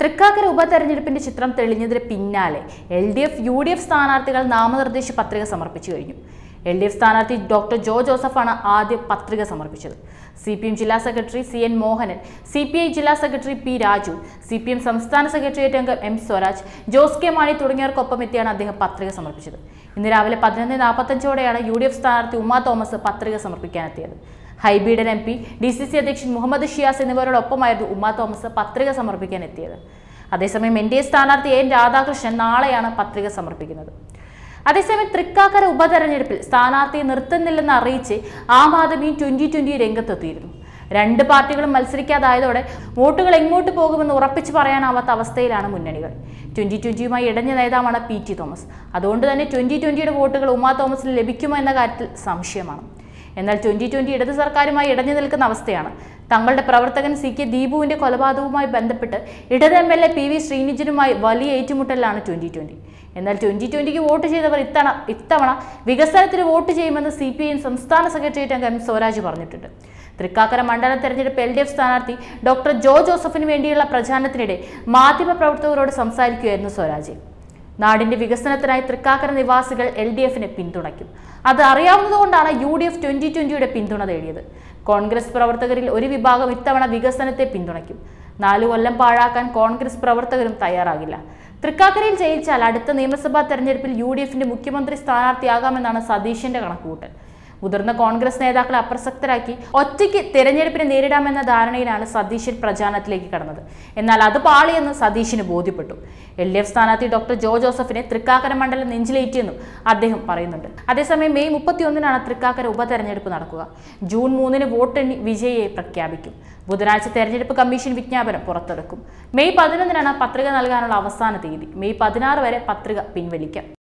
തൃക്കാക്കര ഉപതെരഞ്ഞെടുപ്പിന്റെ ചിത്രം തെളിഞ്ഞതിന് പിന്നാലെ L D F U D F സ്ഥാനാർത്ഥികൾ നാമനിർദ്ദേശ പത്രിക സമർപ്പിച്ചു കഴിഞ്ഞു എൽ ഡി എഫ് സ്ഥാനാർത്ഥി ഡോക്ടർ ജോ ജോസഫാണ് ആദ്യം പത്രിക സമർപ്പിച്ചത് സി പി എം ജില്ലാ secretary C N Mohanan C P I ജില്ലാ secretary P Raju C P M സംസ്ഥാന സെക്രട്ടേറിയറ്റ് അംഗം എം സ്വരാജ് ജോസ് കെ മാണി തുടങ്ങിയവർക്കൊപ്പം എത്തിയാണ് അദ്ദേഹം പത്രിക സമർപ്പിച്ചത് ഇന്ന് രാവിലെ പതിനൊന്ന് നാൽപ്പത്തഞ്ചോടെയാണ് യു ഡി എഫ് സ്ഥാനാർത്ഥി ഉമാ തോമസ് പത്രിക സമർപ്പിക്കാനെത്തിയത് Hibi Eden M P D C C അധ്യക്ഷൻ മുഹമ്മദ് ഷിയാസ് എന്നിവരോടൊപ്പമായിരുന്നു ഉമ്മ തോമസ് പത്രിക സമർപ്പിക്കാൻ എത്തിയത് അതേസമയം എൻ ഡി എ സ്ഥാനാർത്ഥി എൻ രാധാകൃഷ്ണൻ നാളെയാണ് പത്രിക സമർപ്പിക്കുന്നത് അതേസമയം തൃക്കാക്കര ഉപതെരഞ്ഞെടുപ്പിൽ സ്ഥാനാർത്ഥിയെ നിർത്തുന്നില്ലെന്ന് അറിയിച്ച് ആം ആദ്മി ട്വന്റി ട്വന്റി രംഗത്തെത്തിയിരുന്നു രണ്ട് പാർട്ടികളും മത്സരിക്കാതായതോടെ വോട്ടുകൾ എങ്ങോട്ട് പോകുമെന്ന് ഉറപ്പിച്ച് പറയാനാവാത്ത അവസ്ഥയിലാണ് മുന്നണികൾ ട്വന്റി ട്വന്റിയുമായി ഇടഞ്ഞ നേതാവാണ് പി ടി തോമസ് അതുകൊണ്ട് തന്നെ ട്വന്റി ട്വന്റിയുടെ വോട്ടുകൾ ഉമാ തോമസിന് ലഭിക്കുമോ എന്ന കാര്യത്തിൽ സംശയമാണ് എന്നാൽ ട്വന്റി ട്വന്റി ഇടത് സർക്കാരുമായി ഇടഞ്ഞു നിൽക്കുന്ന അവസ്ഥയാണ് തങ്ങളുടെ പ്രവർത്തകൻ സി കെ ദീപുവിന്റെ കൊലപാതകവുമായി ബന്ധപ്പെട്ട് ഇടത് M L A P V ശ്രീനിജനുമായി വലിയ ഏറ്റുമുട്ടലാണ് ട്വന്റി ട്വന്റി എന്നാൽ ട്വന്റി ട്വന്റിക്ക് വോട്ട് ചെയ്തവർ ഇത്തവണ ഇത്തവണ വികസനത്തിന് വോട്ട് ചെയ്യുമെന്ന് സി പി ഐ സംസ്ഥാന സെക്രട്ടേറിയറ്റ് അംഗം എം സ്വരാജ് പറഞ്ഞിട്ടുണ്ട് തൃക്കാക്കര മണ്ഡലം തെരഞ്ഞെടുപ്പ് എൽ ഡി എഫ് സ്ഥാനാർത്ഥി ഡോക്ടർ ജോ ജോസഫിന് വേണ്ടിയുള്ള പ്രചാരണത്തിനിടെ മാധ്യമപ്രവർത്തകരോട് സംസാരിക്കുകയായിരുന്നു സ്വരാജ് നാടിന്റെ വികസനത്തിനായി തൃക്കാക്കര നിവാസികൾ എൽ ഡി എഫിനെ പിന്തുണയ്ക്കും അത് അറിയാവുന്നതുകൊണ്ടാണ് യു ഡി എഫ് ട്വന്റി ട്വന്റിയുടെ പിന്തുണ തേടിയത് കോൺഗ്രസ് പ്രവർത്തകരിൽ ഒരു വിഭാഗം ഇത്തവണ വികസനത്തെ പിന്തുണയ്ക്കും നാലു കൊല്ലം പാഴാക്കാൻ കോൺഗ്രസ് പ്രവർത്തകരും തയ്യാറാകില്ല തൃക്കാക്കരയിൽ ജയിച്ചാൽ അടുത്ത നിയമസഭാ തെരഞ്ഞെടുപ്പിൽ യു ഡി എഫിന്റെ മുഖ്യമന്ത്രി സ്ഥാനാർത്ഥിയാകാമെന്നാണ് സതീശന്റെ കണക്കുകൂട്ടൽ മുതിർന്ന കോൺഗ്രസ് നേതാക്കളെ അപ്രസക്തരാക്കി ഒറ്റയ്ക്ക് തിരഞ്ഞെടുപ്പിനെ നേരിടാമെന്ന ധാരണയിലാണ് സതീശൻ പ്രചാരണത്തിലേക്ക് കടന്നത് എന്നാൽ അത് പാളിയെന്ന് സതീശന് ബോധ്യപ്പെട്ടു എൽ ഡി എഫ് സ്ഥാനാർത്ഥി ഡോക്ടർ ജോ ജോസഫിനെ തൃക്കാക്കര മണ്ഡലം നെഞ്ചിലേറ്റിയെന്നും അദ്ദേഹം പറയുന്നുണ്ട് അതേസമയം മെയ് മുപ്പത്തിയൊന്നിനാണ് തൃക്കാക്കര ഉപതെരഞ്ഞെടുപ്പ് നടക്കുക ജൂൺ മൂന്നിന് വോട്ടെണ്ണി വിജയിയെ പ്രഖ്യാപിക്കും ബുധനാഴ്ച തെരഞ്ഞെടുപ്പ് കമ്മീഷൻ വിജ്ഞാപനം പുറത്തെടുക്കും മെയ് പതിനൊന്നിനാണ് പത്രിക നൽകാനുള്ള അവസാന തീയതി മെയ് പതിനാറ് വരെ പത്രിക പിൻവലിക്കാം